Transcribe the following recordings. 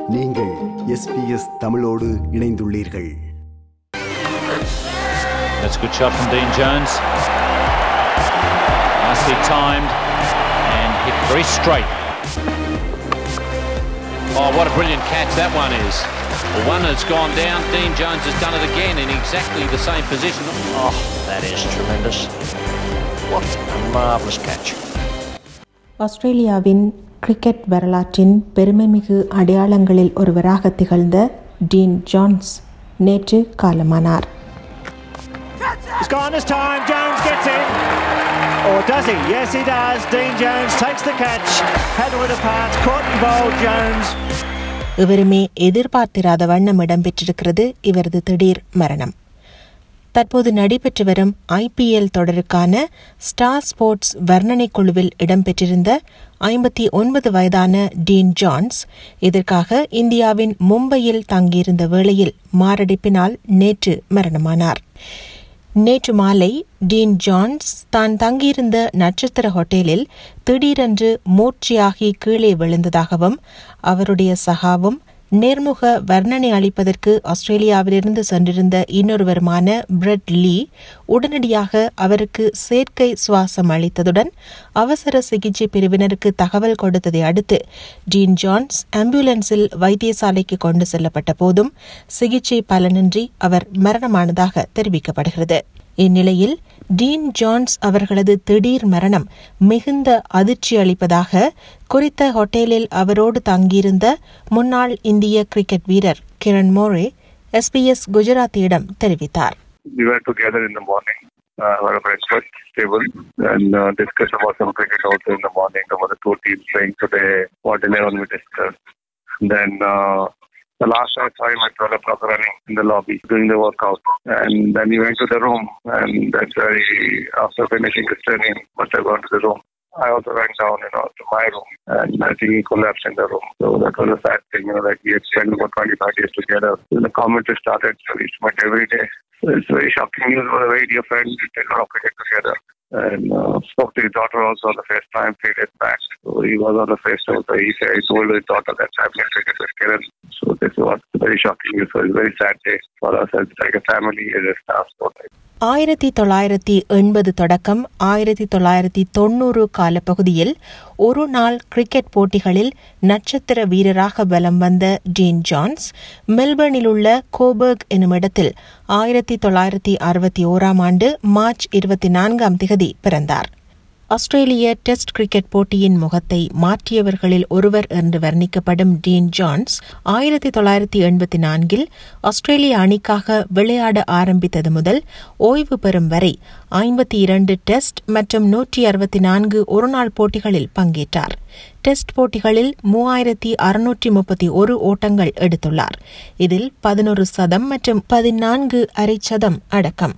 நீங்கள் எஸ்பிஎஸ் தமிழோடு இணைந்துள்ளீர்கள் That's a good shot from Dean Jones. Nicely timed and hit very straight. Oh, what a brilliant catch that one is. Well, one has gone down. Dean Jones has done it again in exactly the same position. Oh, that is tremendous. What a marvellous catch. ஆஸ்திரேலியாவின் cricket வரலாற்றின் பெருமைமிகு அடையாளங்களில் ஒருவராக திகழ்ந்த dean John's நேற்று காலமானார் It's gone this time. Jones gets in. Or does he? Yes, he does. Dean Jones takes the catch. Header with a pass. Caught and bowled Jones. இவருமே எதிர்பார்த்திராத வண்ணம் இடம்பெற்றிருக்கிறது இவரது திடீர் மரணம் தற்போது நடைபெற்று வரும் ஐபிஎல் தொடருக்கான ஸ்டார் ஸ்போர்ட்ஸ் வர்ணனை குழுவில் இடம்பெற்றிருந்த ஐம்பத்தி ஒன்பது வயதான டீன் ஜான்ஸ் இதற்காக இந்தியாவின் மும்பையில் தங்கியிருந்த வேளையில் மாரடைப்பினால் நேற்று மரணமானார் நேற்று மாலை டீன் ஜான்ஸ் தான் தங்கியிருந்த நட்சத்திர ஹோட்டலில் திடீரென்று மூர்ச்சியாகி கீழே விழுந்ததாகவும் அவருடைய சகாவும் நேர்முக வர்ணனை அளிப்பதற்கு ஆஸ்திரேலியாவிலிருந்து சென்றிருந்த இன்னொருவருமான பிரெட் லீ உடனடியாக அவருக்கு செயற்கை சுவாசம் அளித்ததுடன் அவசர சிகிச்சை பிரிவினருக்கு தகவல் கொடுத்ததை அடுத்து டீன் ஜான்ஸ் ஆம்புலன்ஸில் வைத்தியசாலைக்கு கொண்டு செல்லப்பட்ட போதும் சிகிச்சை பலனின்றி அவர் மரணமானதாக தெரிவிக்கப்படுகிறது இந்நிலையில் டீன் ஜான்ஸ் அவர்களது திடீர் மரணம் மிகுந்த அதிர்ச்சி அளிப்பதாக குறித்த ஹோட்டலில் அவரோடு தங்கியிருந்த முன்னாள் இந்திய கிரிக்கெட் வீரர் கிரண் மோரே எஸ்பிஎஸ் குஜராத்தியிடம் தெரிவித்தார் we were together in the morning uh, for a breakfast table and uh, discussed about some cricket also in the morning about the two teams playing today, what 11 we discussed. Then uh, the last I saw him at 12 o'clock running in the lobby doing the workout. And then he went to the room and that's where he, after finishing his training, must have gone to the room. I also went down, you know, to my room and I think he collapsed in the room. So that was a sad thing, you know, like we had spent about 25 years together. When the commentary started, so we used to meet every day. So it's very shocking news for a very dear friend. We did a lot of cricket together. And uh, spoke to his daughter also on the FaceTime, few days back. So he was on the FaceTime. So he said, he told his daughter that I'm playing cricket with Kiran. So this was very shocking news. So it's a very sad day for us as like a family, as a staff. sport. ஆயிரத்தி தொள்ளாயிரத்தி எண்பது தொடக்கம் ஆயிரத்தி தொள்ளாயிரத்தி தொன்னூறு காலப்பகுதியில் ஒரு நாள் கிரிக்கெட் போட்டிகளில் நட்சத்திர வீரராக பலம் வந்த டீன் ஜான்ஸ் மெல்பர்னில் உள்ள கோபர்க் எனும் இடத்தில் ஆயிரத்தி தொள்ளாயிரத்தி அறுபத்தி ஓராம் ஆண்டு மார்ச் இருபத்தி நான்காம் திகதி பிறந்தார் ஆஸ்திரேலிய டெஸ்ட் கிரிக்கெட் போட்டியின் முகத்தை மாற்றியவர்களில் ஒருவர் என்று வர்ணிக்கப்படும் டீன் ஜான்ஸ் ஆயிரத்தி தொள்ளாயிரத்தி எண்பத்தி நான்கில் ஆஸ்திரேலிய அணிக்காக விளையாட ஆரம்பித்தது முதல் ஓய்வு பெறும் வரை ஐம்பத்தி இரண்டு டெஸ்ட் மற்றும் நூற்றி அறுபத்தி நான்கு ஒருநாள் போட்டிகளில் பங்கேற்றார் டெஸ்ட் போட்டிகளில் மூவாயிரத்தி அறுநூற்றி முப்பத்தி ஒரு ஓட்டங்கள் எடுத்துள்ளார் இதில் பதினொரு சதம் மற்றும் பதினான்கு அரை சதம் அடக்கம்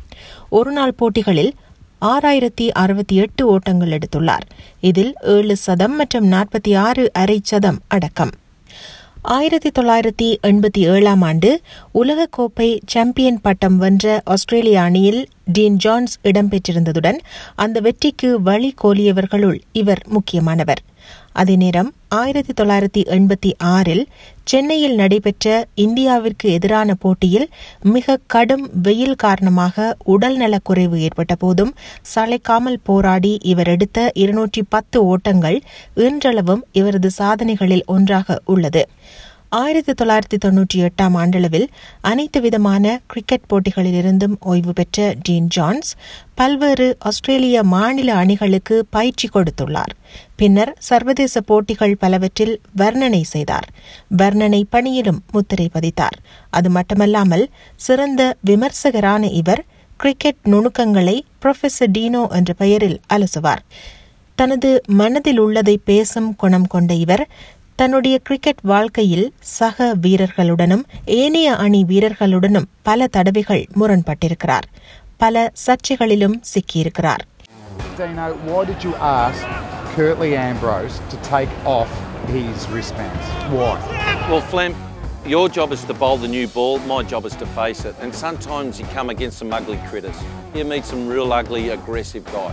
ஒருநாள் போட்டிகளில் ஆறாயிரத்தி அறுபத்தி எட்டு ஓட்டங்கள் எடுத்துள்ளார் இதில் ஏழு சதம் மற்றும் நாற்பத்தி ஆறு அரை சதம் அடக்கம் ஆயிரத்தி தொள்ளாயிரத்தி எண்பத்தி ஏழாம் ஆண்டு உலகக்கோப்பை சாம்பியன் பட்டம் வென்ற ஆஸ்திரேலிய அணியில் டீன் ஜான்ஸ் இடம்பெற்றிருந்ததுடன் அந்த வெற்றிக்கு வழி கோலியவர்களுள் இவர் முக்கியமானவர் அதே நேரம் ஆயிரத்தி தொள்ளாயிரத்தி எண்பத்தி ஆறில் சென்னையில் நடைபெற்ற இந்தியாவிற்கு எதிரான போட்டியில் மிக கடும் வெயில் காரணமாக உடல்நலக் குறைவு ஏற்பட்ட போதும் சளைக்காமல் போராடி இவர் எடுத்த இருநூற்றி பத்து ஓட்டங்கள் இன்றளவும் இவரது சாதனைகளில் ஒன்றாக உள்ளது ஆயிரத்தி தொள்ளாயிரத்தி தொன்னூற்றி எட்டாம் ஆண்டளவில் அனைத்து விதமான கிரிக்கெட் போட்டிகளிலிருந்தும் ஓய்வு பெற்ற டீன் ஜான்ஸ் பல்வேறு ஆஸ்திரேலிய மாநில அணிகளுக்கு பயிற்சி கொடுத்துள்ளார் பின்னர் சர்வதேச போட்டிகள் பலவற்றில் வர்ணனை செய்தார் வர்ணனை பணியிலும் முத்திரை பதித்தார் அது மட்டுமல்லாமல் சிறந்த விமர்சகரான இவர் கிரிக்கெட் நுணுக்கங்களை புரொஃபசர் டீனோ என்ற பெயரில் அலசுவார் தனது மனதில் உள்ளதை பேசும் குணம் கொண்ட இவர் தன்னுடைய கிரிக்கெட் வாழ்க்கையில் சக வீரர்களுடனும் ஏனைய அணி வீரர்களுடனும் பல தடவைகள் முரண்பட்டிருக்கிறார் பல சர்ச்சைகளிலும் சிக்கியிருக்கிறார் Dino, why did you ask Curtly Ambrose to take off his wristbands? Why? Well, Flem, your job is to bowl the new ball, my job is to face it. And sometimes you come against some ugly critters. You meet some real ugly, aggressive guys.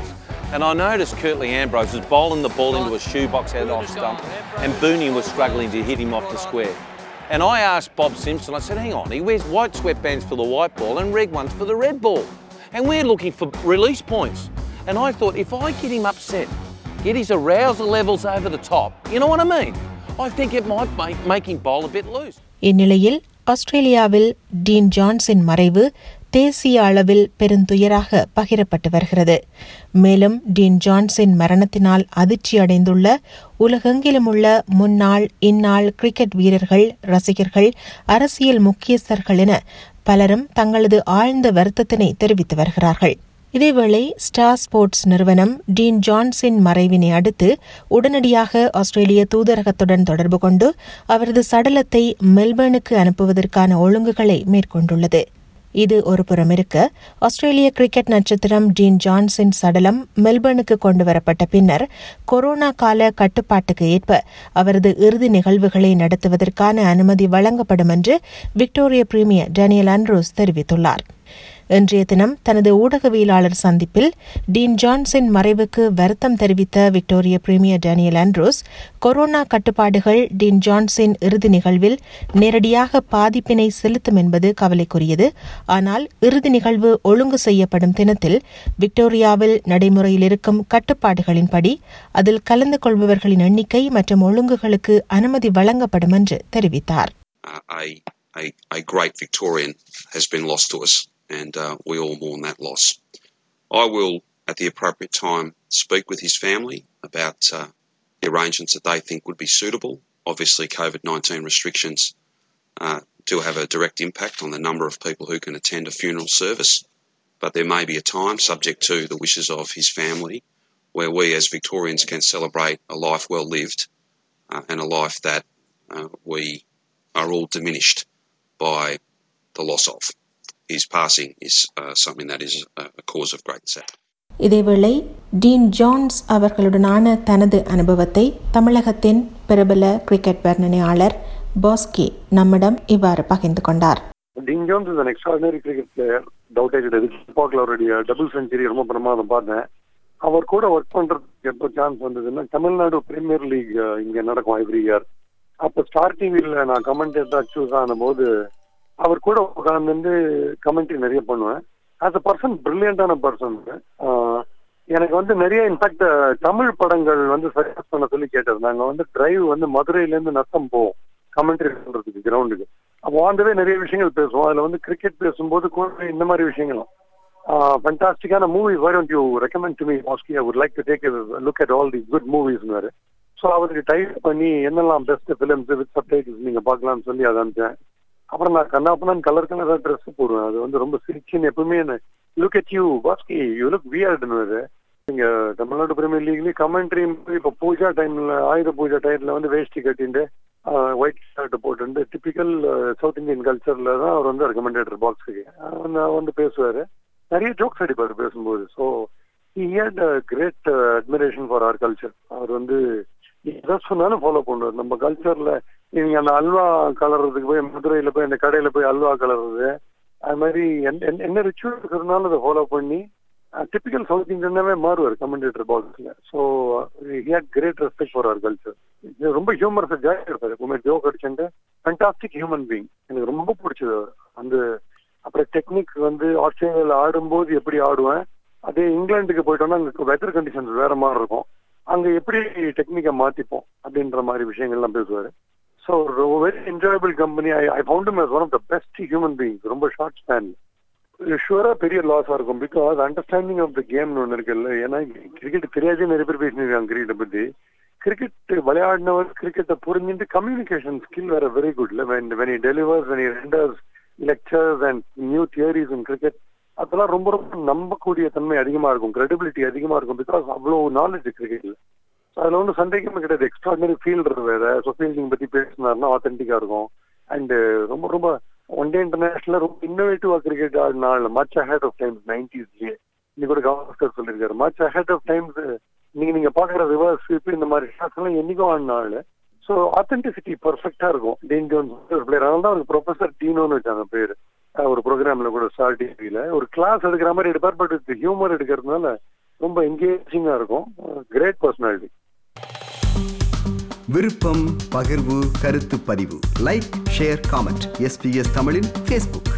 And I noticed Curtly Ambrose was bowling the ball into a shoebox out off stump, and Booney was struggling to hit him off the square. And I asked Bob Simpson, I said, hang on, he wears white sweatbands for the white ball and red ones for the red ball. And we're looking for release points. And I thought, if I get him upset, get his arousal levels over the top, you know what I mean? I think it might make, make him bowl a bit loose. இந்நிலையில் ஆஸ்திரேலியாவில் dean ஜான்ஸின் மறைவு தேசிய அளவில் பெருந்துயராக பகிரப்பட்டு வருகிறது மேலும் dean ஜான்ஸின் மரணத்தினால் அதிர்ச்சி அடைந்துள்ள உலகெங்கிலும் உள்ள முன்னாள் இந்நாள் கிரிக்கெட் வீரர்கள் ரசிகர்கள் அரசியல் முக்கியஸ்தர்கள் என பலரும் தங்களது ஆழ்ந்த வருத்தத்தினை தெரிவித்து வருகிறார்கள் இதேவேளை ஸ்டார் ஸ்போர்ட்ஸ் நிறுவனம் டீன் ஜான்ஸின் மறைவினை அடுத்து உடனடியாக ஆஸ்திரேலிய தூதரகத்துடன் தொடர்பு கொண்டு அவரது சடலத்தை மெல்பர்னுக்கு அனுப்புவதற்கான ஒழுங்குகளை மேற்கொண்டுள்ளது இது ஒருபுறம் இருக்க ஆஸ்திரேலிய கிரிக்கெட் நட்சத்திரம் டீன் ஜான்ஸின் சடலம் மெல்பர்னுக்கு கொண்டு வரப்பட்ட பின்னர் கொரோனா கால கட்டுப்பாட்டுக்கு ஏற்ப அவரது இறுதி நிகழ்வுகளை நடத்துவதற்கான அனுமதி வழங்கப்படும் என்று விக்டோரிய பிரீமியர் டேனியல் அண்ட்ரூஸ் தெரிவித்துள்ளார் இன்றைய தினம் தனது ஊடகவியலாளர் சந்திப்பில் டீன் ஜான்ஸின் மறைவுக்கு வருத்தம் தெரிவித்த விக்டோரிய பிரீமியர் டேனியல் ஆண்ட்ரூஸ் கொரோனா கட்டுப்பாடுகள் டீன் ஜான்ஸின் இறுதி நிகழ்வில் நேரடியாக பாதிப்பினை செலுத்தும் என்பது கவலைக்குரியது ஆனால் இறுதி நிகழ்வு ஒழுங்கு செய்யப்படும் தினத்தில் விக்டோரியாவில் நடைமுறையில் இருக்கும் கட்டுப்பாடுகளின்படி அதில் கலந்து கொள்பவர்களின் எண்ணிக்கை மற்றும் ஒழுங்குகளுக்கு அனுமதி வழங்கப்படும் என்று தெரிவித்தார் uh, a, a, a great Victorian has been lost to us, and uh, we all mourn that loss. I will, at the appropriate time, speak with his family about uh, the arrangements that they think would be suitable. Obviously, COVID 19 restrictions uh, do have a direct impact on the number of people who can attend a funeral service, but there may be a time, subject to the wishes of his family, where we as Victorians can celebrate a life well lived uh, and a life that uh, we are all diminished by the loss of. His passing is uh, something that is a, a cause of great sadness. இதேவேளை Dean Jones அவர்களுடனான தனது அனுபவத்தை தமிழகத்தின் பிரபல cricket வர்ணனையாளர் Bhaski நம்மிடம் இவ்வாறு பகிர்ந்து கொண்டார் Dean Jones is an extraordinary cricket player டவுட்டே கிடையாது பார்க்கல அவருடைய டபுள் செஞ்சுரி ரொம்ப பிரமாதம் பார்த்தேன் அவர் கூட ஒர்க் பண்றதுக்கு எப்போ சான்ஸ் வந்ததுன்னா தமிழ்நாடு பிரீமியர் லீக் இங்க நடக்கும் எவ்ரி இயர் அப்போ ஸ்டார் டிவியில நான் கமெண்டேட்டா சூஸ் ஆன போது அவர் கூட உட்கார்ந்து கமெண்ட்ரி நிறைய பண்ணுவேன் ஆஸ் அ பர்சன் பிரில்லியண்டான பர்சன் எனக்கு வந்து நிறைய இன்ஃபேக்ட் தமிழ் படங்கள் வந்து சஜஸ்ட் பண்ண சொல்லி கேட்டது நாங்க வந்து டிரைவ் வந்து மதுரையில இருந்து நத்தம் போவோம் கமெண்ட்ரி பண்றதுக்கு கிரவுண்டுக்கு அப்போ ஆண்டவே நிறைய விஷயங்கள் பேசுவோம் அதுல வந்து கிரிக்கெட் பேசும்போது கூட இந்த மாதிரி விஷயங்களும் ஃபண்டாஸ்டிக்கான movies why don't you recommend to me mostly I would like to take a look at all these good movies வேறு ஸோ அவருக்கு டைப் பண்ணி என்னெல்லாம் பெஸ்ட் ஃபிலிம்ஸ் வித் சப்டைட்டில்ஸ் நீங்க பார்க்கலாம்னு சொல்லி அதை அனுப்பிச்சேன் அப்புறம் நான் கண்ணாப்பண்ணான் கலர் கலராக ட்ரெஸ் போடுவேன் அது வந்து ரொம்ப சிரிச்சுன்னு எப்பவுமே look at you Bhaski you look வியர்டுன்னு இங்க தமிழ்நாடு பிரீமியர் லீக்லயே கமெண்ட்ரி இப்ப பூஜா டைம்ல ஆயுத பூஜா டைம்ல வந்து வேஷ்டி கட்டிட்டு ஒயிட் ஷர்ட் போட்டு டிபிக்கல் சவுத் இந்தியன் கல்ச்சர்ல தான் அவர் வந்து ரெக்கமெண்டேட்டர் பாக்ஸுக்கு வந்து பேசுவாரு நிறைய ஜோக்ஸ் அடிப்பாரு பேசும்போது so he had great admiration for our culture அவர் வந்து எதை சொன்னாலும் ஃபாலோ பண்ணுவார் நம்ம கல்ச்சர்ல நீங்க அந்த அல்வா கலர்றதுக்கு போய் மதுரையில போய் அந்த கடையில போய் அல்வா கலர்றது அது மாதிரி என்ன ரிச்சுவல் இருக்கிறதுனால அதை ஃபாலோ பண்ணி டிபிக்கல் சவுத் இந்தியனாவே மாறுவார் கமெண்டேட்டர் பாக்ஸ்ல so had great respect for our culture ரொம்ப ஹியூமர்ஸ் ஜாலியாக இருப்பாரு எப்பவுமே ஜோக் அடிச்சுட்டு ஃபண்டாஸ்டிக் ஹியூமன் பீங் எனக்கு ரொம்ப பிடிச்சது அவர் அந்த அப்புறம் டெக்னிக் வந்து ஆஸ்திரேலியாவில் ஆடும்போது எப்படி ஆடுவேன் அதே இங்கிலாந்துக்கு போயிட்டோம்னா அங்கே வெதர் கண்டிஷன்ஸ் வேற மாதிரி இருக்கும் அங்க எப்படி டெக்னிக்கை மாத்திப்போம் அப்படின்ற மாதிரி விஷயங்கள்லாம் பேசுவாரு so very enjoyable company I I found him one of the best human beings ரொம்ப ஷார்ட் ஸ்பேன் ஷுவரா பெரிய லாஸா இருக்கும் பிகாஸ் அண்டர்ஸ்டாண்டிங் ஆஃப் த கேம்னு ஒன்று இருக்குல்ல ஏன்னா கிரிக்கெட் தெரியாதே நிறைய பேர் பேசினிருக்காங்க கிரிக்கெட்டை பத்தி கிரிக்கெட் விளையாடினவர் கிரிக்கெட்டை புரிஞ்சுட்டு கம்யூனிகேஷன் ஸ்கில் வேற வெரி குட் இல்லை when when he delivers when he renders lectures and new theories in cricket அதெல்லாம் ரொம்ப ரொம்ப நம்பக்கூடிய தன்மை அதிகமா இருக்கும் கிரெடிபிலிட்டி அதிகமா இருக்கும் பிகாஸ் அவ்வளோ நாலேஜ் கிரிக்கெட்ல அதுல வந்து சந்தேகமே கிடையாது எக்ஸ்ட்ராடினரி ஃபீல்டர் வேற ஸோ ஃபீல்டிங் பத்தி பேசினாருன்னா ஆத்தென்டிக்கா இருக்கும் அண்ட் ரொம்ப ரொம்ப ஒன் டே இன்டர்நேஷனல் ரொம்ப இன்னோவேட்டிவா கிரிக்கெட் ஆடினால மச் அஹெட் ஆஃப் டைம்ஸ் நைன்டிஸ்லயே இன்னைக்கு கூட கவாஸ்கர் சொல்லியிருக்காரு மச் அஹெட் ஆஃப் டைம்ஸ் நீங்க நீங்க பாக்குற ரிவர்ஸ் ஸ்வீப் இந்த மாதிரி ஷாட்ஸ் எல்லாம் என்னைக்கும் ஆடினால ஸோ ஆத்தென்டிசிட்டி பர்ஃபெக்டா இருக்கும் டீன் ஜோன்ஸ் ஒரு பிளேயர் அதனால தான் அவருக்கு ப்ரொஃபசர் டீனோன்னு வச்சாங்க பேரு ஒரு ப்ரோக்ராம்ல கூட ஸ்டார் டிவியில ஒரு கிளாஸ் எடுக்கிற மாதிரி எடுப்பார் பட் ஹியூமர் எடுக்கிறதுனால ரொம்ப என்கேஜிங்கா இருக்கும் கிரேட் பர்சனாலிட்டி விருப்பம் பகிர்வு கருத்து பதிவு லைக் ஷேர் காமெண்ட் எஸ்பிஎஸ் தமிழின் ஃபேஸ்புக்